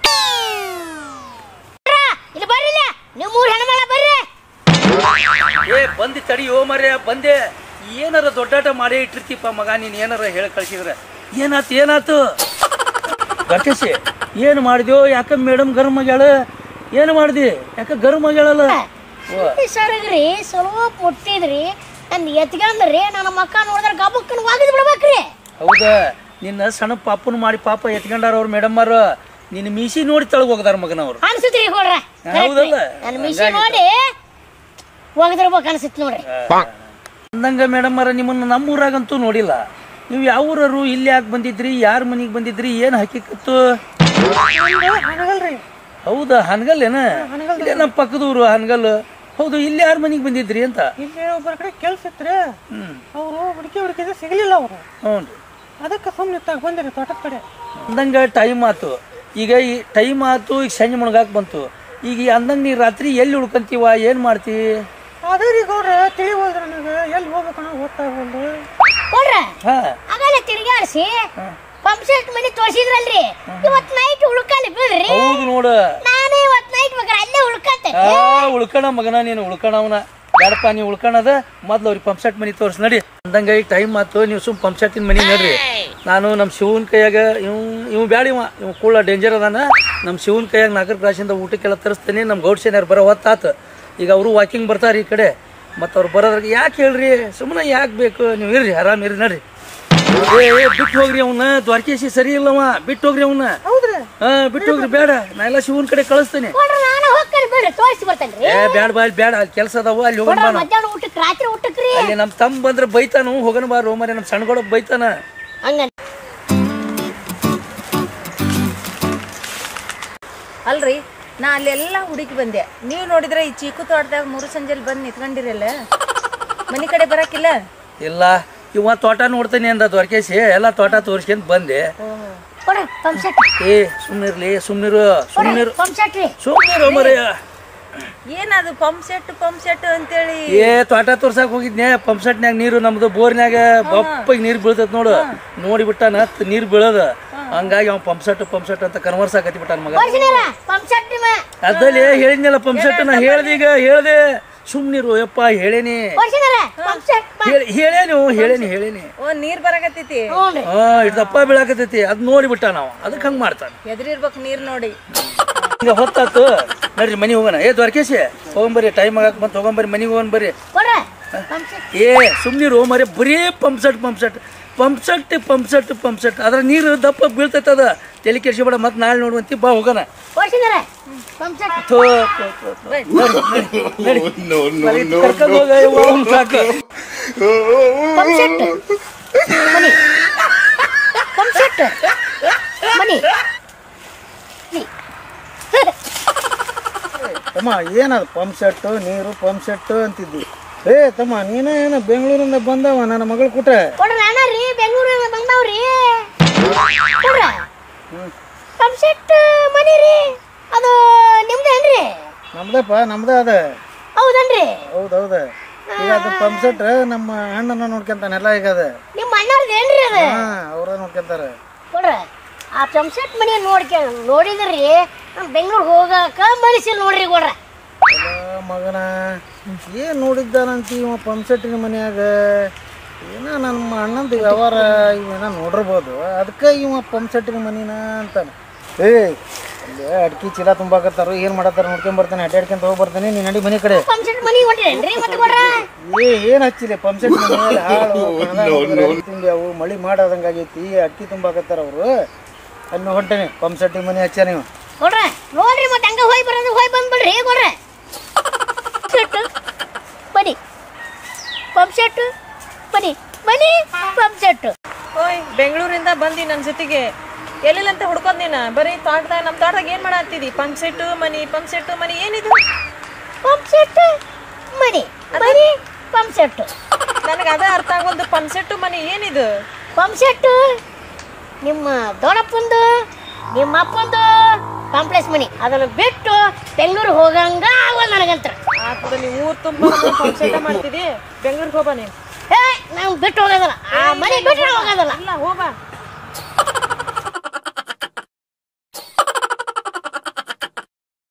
ಇಲ್ಲಿ ಬರ್ರಿ ಇಲ್ಲಿ. ನೀವು ಮೂರು ಹೆಣ್ಮಳ ಬರ್ರಿ ಏ ಬಂದಿ ತಡಿ ಓ ಮರ್ಯ ಬಂದೆ ಏನಾರ ದೊಡ್ಡಾಟ ಮಾಡೇ ಇಟ್ಟಿರ್ತೀಪ ಮಗ ನೀನ್ ಏನಾರ ಹೇಳಿ ಕಳ್ಸಿದ್ರೆ ಏನಾತು ಏನಾತು ಗಟ್ಟೇಶಿ ಏನು ಮಾಡಿದ್ಯೋ ಯಾಕ ಮೇಡಮ್ ಗರ್ಮ್ ಆಗ್ಯಾಳ ಏನು ಮಾಡ್ದಿ ಯಾಕ ಗರ್ಮ್ ಆಗ್ಯಾಳಲ್ಲ ಓ ಸರಗ್ರಿ ಸ್ವಲ್ಪ ಮುಟ್ಟಿದ್ರಿ ನನ್ನ ಎತ್ಕೊಂಡ್ರಿ ನನ್ನ ಮಕ್ಕ ನೋಡಿದ್ರೆ ಗಬಕ್ಕನ ಒಗದ್ ಬಿಡ್ಬೇಕ್ರಿ ಹೌದಾ ನಿನ್ನ ಸಣ್ಣ ಪಾಪನ ಮಾಡಿ ಪಾಪ ಎತ್ಕೊಂಡಾರ ಅವ್ರ ಮೇಡಮ್ ಅವ್ರು ನಿನ್ನ ಮೀಸಿ ನೋಡಿ ತಳಗ್ ಹೋಗದಾರ ಮಗನವ್ರು ಅನ್ಸುತ್ರಿ ಕೊಡ್ರ ಹೌದಲ್ಲ? ನನ್ನ ಮಿಷಿ ನೋಡಿ ಒಗದಿರ್ಬೇಕು ಅನ್ಸುತ್ತೆ ನೋಡ್ರಿ ಅಂದಂಗ ಮೇಡಮ್ ಅವ್ರ ನಿಮ್ಮನ್ನ ನಮ್ಮೂರಾಗಂತೂ ನೋಡಿಲ್ಲ ನೀವು ಯಾವ ಊರರು ಇಲ್ಲಿ ಯಾಕೆ ಬಂದಿದ್ರಿ ಯಾರ ಮನೆಗೆ ಬಂದಿದ್ರಿ ಏನು ಹಕ್ಕಿಕತ್ತು ಹಣಗಲ್ರಿ ಹೌದಾ ಹನಗಲ್ ಏನ ಇಲ್ಲೇ ನಮ್ಮ ಪಕ್ಕದೂರು ಹನಗಲ್ ಹೌದು ಇಲ್ಲಿ ಯಾರ ಮನೆಗೆ ಬಂದಿದ್ರಿ ಅಂತ ಇಲ್ಲಿ ಒಬ್ಬರ ಕಡೆ ಕೆಲ್ಸ ಇತ್ರಿ ಹ್ಮ್ ಅವರು ಹುಡುಕಿ ಹುಡುಕಿದ್ರೆ ಸಿಗಲಿಲ್ಲ ಅವರು ಹ್ಞೂ ಅದಕ್ಕೆ ಸುಮ್ಮನೆ ತಾಗ ಬಂದಿರಿ ತೋಟದ ಕಡೆ ಅಂದಂಗ ಟೈಮ್ ಆತು ಈಗ ಈ ಟೈಮ್ ಆತು ಈಗ ಸಂಜೆ ಮುಣಗಾಕ್ ಬಂತು ಈಗ ಈ ಅಂದಂಗ ನೀ ರಾತ್ರಿ ಎಲ್ಲಿ ಉಳ್ಕಂತೀವ ಏನ್ ಮಾಡ್ತಿ ಅದೇ ರೀ ಗೌಡ್ರ ತಿಳಿವಲ್ದ್ರ ನನಗೆ ಎಲ್ಲಿ ಹೋಗ್ಬೇಕನ್ನ ಗೊತ್ತಾಗಲ್ದು ಕೊಡ್ರ ಹಾ ಆಗಲ್ಲ ತಿರ್ಗಾಡ್ಸಿ ಪಂಪ್ ಸೆಟ್ ಮನೆ ತೋರ್ಸಿದ್ರಲ್ರಿ ಇವತ್ ನೈಟ್ ಉಳ್ಕಲ್ಲಿ ಬಿಡ್ರಿ ಹೌದು ನೋಡ ನಾನು ಇವತ್ ನೈಟ್ ಬೇಕಾರೆ ಅಲ್ಲೇ ಉಳ್ಕತ್ತೆ ಆ ಉಳ್ಕಣ ಮಗನ ನೀನು ಉಳ್ಕಣವನ ಬೇಡಪ್ಪ ನೀವು ಉಳ್ಕಣದ ಮೊದ್ಲು ಅವ್ರಿಗೆ ಪಂಪ್ ಸೆಟ್ ಮನಿ ತೋರ್ಸ್ ನಡಿ ಅಂದಂಗ ಈಗ ಟೈಮ್ ಆತು ನೀವು ಸುಮ್ ಪಂಪ್ ಸೆಟ್ಟಿನ ಮನಿ ನಡ್ರಿ ನಾನು ನಮ್ಮ ಶಿವನ್ ಕೈಯಾಗ ಇವ್ ಇವ್ ಬ್ಯಾಡ ಇವ ಇವ್ ಕೂಳ ಡೇಂಜರ್ ಅದಾನ ನಮ್ಮ ಶಿವನ್ ಕೈಯಾಗ ನಾಲ್ಕರ ಕ್ಲಾಸಿಂದ ಊಟಕ್ಕೆಲ್ಲ ತರಿಸ್ತೀನಿ ನಮ್ಮ ಗೌಡ್ ಸೇನೆಯವ್ರು ಬರೋ ಹೊತ್ತಾತು ಈಗ ಅವರು ವಾಕಿಂಗ್ ಬರ್ತಾರೆ ಈ ಕಡೆ ಮತ್ತು ಅವ್ರು ಬರೋದ್ರಾಗ ಯಾಕೆ ಹೇಳ್ರಿ ಸುಮ್ಮನೆ ಯಾಕೆ ಬೇಕು ನೀವು ಇರ್ರಿ ಆರಾಮ್ ಇರ್ರಿ ನಡ್ರಿ ಏ ಏ, ಬಿಟ್ಟು ಹೋಗ್ರಿ ಅವನ್ನ ದ್ವಾರಕೇಶಿ ಸರಿ ಇಲ್ಲವ ಬಿಟ್ಟು ಹೋಗ್ರಿ ಅವನ್ನ ಹೌದ್ರಿ ಹಾ ಬಿಟ್ಟು ಹೋಗ್ರಿ ಬೇಡ ನಾ ಎಲ್ಲ ಶಿವನ್ ಕಡೆ ಕಳಿಸ್ತೇನೆ ಕೊಡ್ರ ನಾನು ಹೋಗ್ತಾರೆ ಬಿಡ್ರಿ ತೋರಿಸಿ ಬರ್ತೇನ್ರಿ ಏ ಬ್ಯಾಡ ಬಾ ಅಲ್ಲಿ ಬ್ಯಾಡ ಅಲ್ಲಿ ಕೆಲಸ ಅದಾವ ಅಲ್ಲಿ ಹೋಗೋಣ ಕೊಡ್ರ ಬಾ ನಾವು. ಮಧ್ಯಾಹ್ನ ಊಟಕ್ಕೆ ರಾತ್ರಿ ಊಟಕ್ರಿ ಅಲ್ಲಿ ನಮ್ಮ ತಮ್ಮ ಬಂದ್ರೆ ಬೈತಾನು ಹೋಗೋಣ ಬಾ ರೋಮರೆ ನಮ್ಮ ಸಣ್ಣಗೌಡ ಬೈತಾನ ಹಂಗ ಅಲ್ರಿ ನಾ ಅಲ್ಲೆಲ್ಲ ಹುಡುಕಿ ಬಂದೆ ನೀವು ನೋಡಿದ್ರೆ ಈ ಚೀಕು ತೋಟದಾಗ ಮೂರು ಸಂಜೆಲಿ ಬಂದು ನಿಂತ್ಕೊಂಡಿರಲ್ಲ ಮನೆ ಕಡೆ ಬರಕಿಲ್ಲ ಇಲ್ಲ ಇವ ತೋಟ ನೋಡ್ತಾನೆ ಅಂದ ದ್ವಾರಕೇಶಿ ಎಲ್ಲ ತೋಟ ತೋರಿಸ್ಕೊಂಡ್ ಬಂದೆ ಕೊಡ್ರಿ ಪಂಪ್ ಸೆಟ್ ಏ ಸುಮ್ನಿರ್ಲಿ ಸುಮ್ನಿರು ಸುಮ್ನಿರು ಪಂಪ್ ಸೆಟ್ ರೀ ಸುಮ್ನಿರು ಮರೆಯ ಏನದು ಪಂಪ್ ಸೆಟ್ ಪಂಪ್ ಸೆಟ್ ಅಂತೇಳಿ ಏ ತೋಟ ತೋರ್ಸಾಕ್ ಹೋಗಿದ್ನೆ ಪಂಪ್ ಸೆಟ್ನ್ಯಾಗ ನೀರು ನಮ್ದು ಬೋರ್ನ್ಯಾಗ ಬಪ್ಪಗೆ ನೀರು ಬೀಳ್ತೈತ್ ನೋಡು ನೋಡಿ ಬಿಟ್ಟಾನ ನೀರು ಬೀಳೋದ ಹಂಗಾಗಿ ಅವ್ನು ಪಂಪ್ ಸೆಟ್ ಪಂಪ್ ಸೆಟ್ ಅಂತ ಕನ್ವರ್ಸ್ ಆಗತಿ ಬಿಟ್ಟಾನ ಮಗ ಕೊಡ್ಸಿನಲ್ಲ ಪಂಪ್ ಸೆಟ್ ನಿಮ್ಮ ಅದಲ್ಲಿ ಹೇಳಿದ್ನಲ್ಲ ಪಂಪ್ ಸೆಟ್ ನಾ ಹೇಳ್ದೆ ಈಗ ಹೇಳ್ದೆ ಸುಮ್ನಿರು ಯಪ್ಪ ಹೇಳೇನಿ ಕೊಡ್ಸಿನಲ್ಲ ಪಂಪ್ ಸೆಟ್ ಹೇಳಿ ಹೇಳೇನು ಹೇಳೇನಿ ಹೇಳೇನಿ ಓ ನೀರ್ ಬರಕತ್ತೈತಿ ಹ್ಞೂನ್ರಿ ಹಾ ಇಟ್ ದಪ್ಪ ಬೀಳಾಕತೈತಿ ಅದ್ ನೋಡಿ ಬಿಟ್ಟ ನಾವು ಅದಕ್ಕೆ ಹಂಗ್ ಮಾಡ್ತಾನೆ ಎದ್ರಿರ್ಬೇಕು ನೀರ್ ನೋಡಿ ಈಗ ಹೊತ್ತಾತು ನಡ್ರಿ ಮನೆಗೆ ಹೋಗೋಣ ಏ ದ್ವಾರಕೇಶಿ ಹೋಗಂಬರ್ರಿ ಟೈಮ್ ಆಗಕ್ ಬಂತು ಹೋಗಂಬರ್ರಿ ಮನೆಗೆ ಹೋಗೋಣ ಬರ್ರಿ ಕೊಡ್ರ ಪಂಪ್ ಸೆಟ್ ಏ ಸುಮ್ನಿರು ಮರಿ ಬರೀ pump set pump set pump set pump set pump set ಅದ್ರ ನೀರು ದಪ್ಪ ಬೀಳ್ತೈತೆ ಅದ ತಲೆ ಕೆಡ್ಸಿಬೇಡ ಮತ್ತೆ ನಾಳೆ ನೋಡುವಂತಿ ಬಾ ಹೋಗೋಣ ಕೊಡ್ಸಿನಲ್ಲ ಪಂಪ್ ಸೆಟ್ ಥೋ, ಥೋ, ಥೋ, ಥೋ. ನಡಿ, ನಡಿ, ನಡಿ. no, no, ಬರೀ no, ಕರ್ಕೊಂಡ್ ಹೋಗ ಇವ ಅವ್ನ್ ಸಾಕು ಪಂಪ್ ಸೆಟ್ ಮನಿ ಪಂಪ್ ಸೆಟ್ ಮನಿ ತಮ್ಮ ಏನದು ಪಂಪ್ ಸೆಟ್ಟು ನೀರು ಪಂಪ್ ಸೆಟ್ಟು ಅಂತಿದ್ದಿ ಏ ತಮ್ಮ ನೀನೇ ಏನು ಬೆಂಗಳೂರಿಂದ ಬಂದವ ನನ್ನ ಮಗಳು ಕೂಟ್ರೆ ಕೊಡ್ರ ನಾನ ರೀ ಬೆಂಗಳೂರಿಂದ ಬಂದವ್ರಿ ಕೊಡ್ರ ಪಂಪ್ ಸೆಟ್ ಮನಿ ರೀ ಅದು ನಿಮ್ದೇನ್ರಿ ನಮ್ದಪ್ಪ ನಮ್ದೇ ಅದ ಹೌದನ್ರಿ ಹೌದು ಹೌದು ಈಗ ಅದು ಪಂಪ್ ಸೆಟ್ ನಮ್ಮ ಅಣ್ಣನ ನೋಡ್ಕೊಂತಾನೆಲ್ಲ ಈಗ ಅದ ನಿಮ್ಮ ಅಣ್ಣರ್ದೇನ್ರಿ ಅದು ಹಾ ಅವ್ರ ನೋಡ್ಕೊಂತಾರೆ ಕೊಡ್ರ ಆ ಪಂಪ್ ಸೆಟ್ ಮನಿ ನೋಡ್ಕ ನೋಡಿದ್ರಿ ನಮ್ಮ ಬೆಂಗಳೂರು ಹೋಗಾಕ ಮನಸ್ಸಿಲ್ಲ ನೋಡ್ರಿ ಕೊಡ್ರ ಅಲ್ಲ ಮಗನ ಏನು ನೋಡಿದ್ದಾನಂತ ಇವ ಪಂಪ್ ಸೆಟ್ಟಿನ ಮನ್ಯಾಗ ಏನೋ ನಮ್ಮ ಅಣ್ಣಂದು ವ್ಯವಹಾರ ಇವೇನೋ ನೋಡಿರ್ಬೋದು ಅದಕ್ಕೆ ಇವ ಪಂಪ್ ಸೆಟ್ಟಿನ ಮನಿನ ಅಂತಾನೆ ಏ ಅಲ್ಲೇ ಅಡ್ಕಿ ಚೀಲ ತುಂಬಾಕತ್ತಾರ ಏನು ಮಾಡತ್ತಾರ ನೋಡ್ಕೊಂಡ್ ಬರ್ತಾನೆ ಅಡ್ಡಾಡ್ಕೊಂತ ಹೋಗಿ ಬರ್ತಾನೆ ನೀನು ನಡಿ ಮನೆ ಕಡೆ ಪಂಪ್ ಸೆಟ್ ಮನಿ ಹೊಂಟ್ರೇನ್ರಿ ಮತ್ತೆ ಕೊಡ್ರ ಏ ಏನು ಹಚ್ಚಿಲ್ಲ ಪಂಪ್ ಸೆಟ್ ಮನೆ ಹಾಳು ತಿಂಡಿ ಅವು ಮಳಿ ಮಾಡಾದಂಗೆ ಆಗೈತಿ ಅಡ್ಕಿ ತುಂಬಾಕತ್ತಾರ ಅವರು ಅಲ್ಲಿ ಹೊಂಟೇನೆ ಪಂಪ್ ಸೆಟ್ಟಿನ ಮನೆ ಹಚ್ಚಾನ ನೀವು ಕೊಡ್ರ ನೋಡ್ರಿ ಮತ್ತೆ ಹಂಗ ಹೋಗಿ ಬರೋದು ಹೋಗಿ ಬಂದ್ಬಿಡ್ರಿ ಕೊಡ್ರ ಸೆಟ್ ಮನಿ ಪಂಪ್ ಸೆಟ್ ಮನಿ ಮನಿ ಪಂಪ್ ಸೆಟ್ ಓಯ್ ಬೆಂಗಳೂರಿಂದ ಬಂದಿ ನನ್ನ ಜೊತೆಗೆ ಎಲ್ಲಿಲ್ಲಂತ ಹುಡ್ಕೋದ್ ನೀನು ಬರೀ ತೋಟದಾಗ ನಮ್ಮ ತೋಟದಾಗ ಏನು ಮಾಡತ್ತಿದಿ ಪಂಪ್ ಸೆಟ್ಟು ಮನಿ ಪಂಪ್ ಸೆಟ್ಟು ಮನಿ ಏನಿದು ಪಂಪ್ ಸೆಟ್ ಮನಿ ಮನಿ ಪಂಪ್ ಸೆಟ್ ನನಗೆ ಅದೇ ಅರ್ಥ ಆಗೋದು ಪಂಪ್ ಸೆಟ್ಟು ಮನಿ ಏನಿದು ಪಂಪ್ ಸೆಟ್ ನಿಮ್ಮ ದೊಡ್ಡಪ್ಪಂದು ನಿಮ್ಮ ಅಪ್ಪಂದು ಕಾಂಪ್ಲೆಕ್ಸ್ ಮನಿ ಅದನ್ನು ಬಿಟ್ಟು ಬೆಂಗಳೂರು ಹೋಗಂಗ ಆಗಲ್ಲ ನನಗಂತ್ರ ಆಗ್ತದ ನೀವು ಊರು ತುಂಬ ಪಂಪ್ ಸೆಟ್ಟ ಮಾಡ್ತಿದಿ ಬೆಂಗಳೂರಿಗೆ ಹೋಗ ನೀನು ಏ ನಾವು ಬಿಟ್ಟು ಹೋಗೋದಲ್ಲ ಆ ಮನೆ ಬಿಟ್ಟು ಹೋಗೋದಲ್ಲ ಇಲ್ಲ ಹೋಗ